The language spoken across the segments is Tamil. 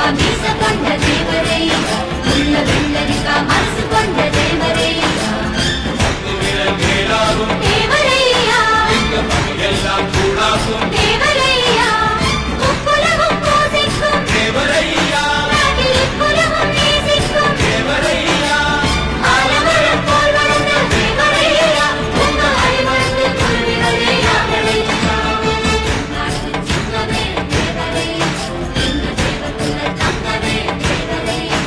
மீச கொண்ட தேவரையா உள்ள வெள்ளரிக்கா மனசு கொண்ட தேவரையா தேவரையா எல்லாம் கூடாகும் தேவரையா முப்புலகும் பூசிக்கும் தேவரையா நாட்டில் இப்புலகும் நேசிக்கும் தேவரையா ஆலமரம் போல் வளர்ந்த தேவரையா உங்க அடிமணந்து குருவிகளே யாவரையா நாட்டு சிங்கமே தேவரையா இந்த தேவகுல தங்கமே தேவரையா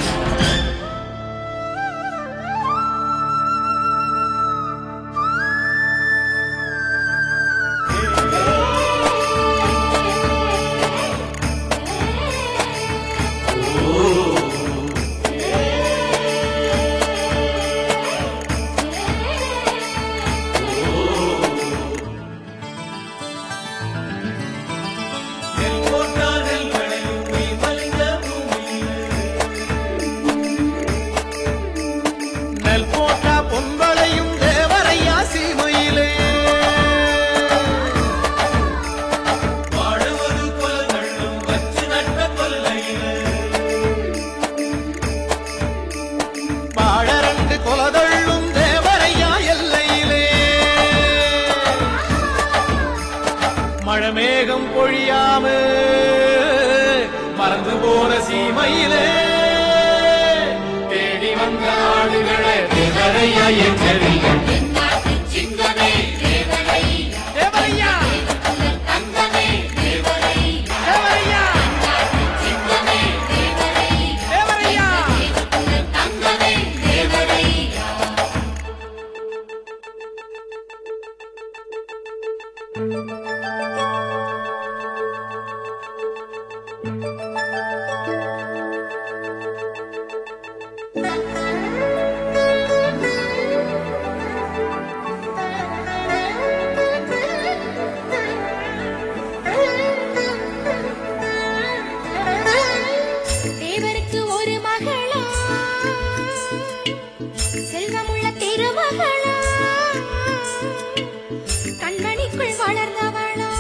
நெல் போட்டா நெல் விளையும் நீ மலிந்த பூமியில் நெல் போட்டா பொங்கலையும் தேவரையா சீமையிலே வாழுவது கொல நள்ளும் வச்சு நட்ட கொல்லையில் வாழரண்டு கொலதள்ளும் தேவரையா எல்லையிலே மழமேகம் பொழியாம மறந்து போன சீமையிலே தேடி வந்த ஆடுகளே தேவரையா எங்கரிகள் நாட்டு சிங்கமே தேவரையா தேவரையா தங்கமே தேவரையா தேவரையா சிங்கமே தேவரையா தேவரையா தங்கமே தேவரையா தேவருக்கு ஒரு மகளா செல்வமுள்ள திருமகளா கண்மணிக்குள் வளர்ந்தவளா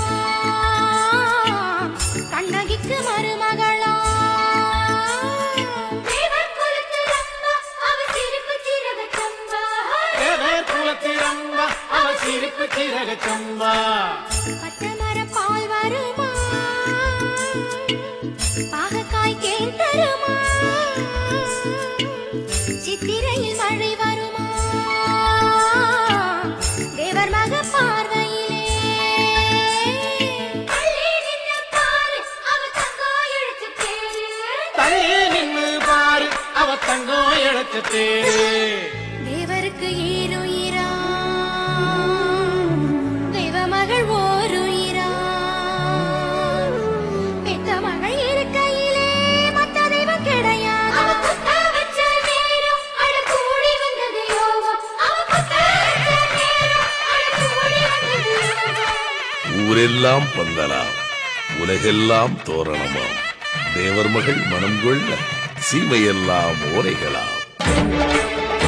கண்ணகிக்கு மருமகளா தேவர் குலத்தில் அம்மா, அவ சிரிப்பு சிறகு சம்பா. தேவர் குலத்திரம்பா அவ சிரிப்பு சிறக சம்பா பச்சைமர பால் வருமா பாகக்காய் கேன் தருமா சித்திரையில் மழை வருமா தேவர் மக பார்வையிலே தள்ளி நின்று பாரு, அவ தங்கம் இழுத்து தேரு. தள்ளி நின்னு பாரு அவ தங்கம் இழக்க தேரு தேவருக்கு ஈருயிரா தெய்வ மகள் ஓருயிரா பெத்த மகள் இருக்கையிலே மத்த தெய்வம் கிடையாது அவ குத்த வச்ச நேரம் அட கூடி வந்தது யோகம் அவ குத்த வச்ச நேரம் அட கூடி வந்தது யோகம் ஊரெல்லாம் பந்தலாம் உலகெல்லாம் தோரணமாம் தேவர் மகள் மனம் கொள்ள சீமையெல்லாம் ஓரைகளாம்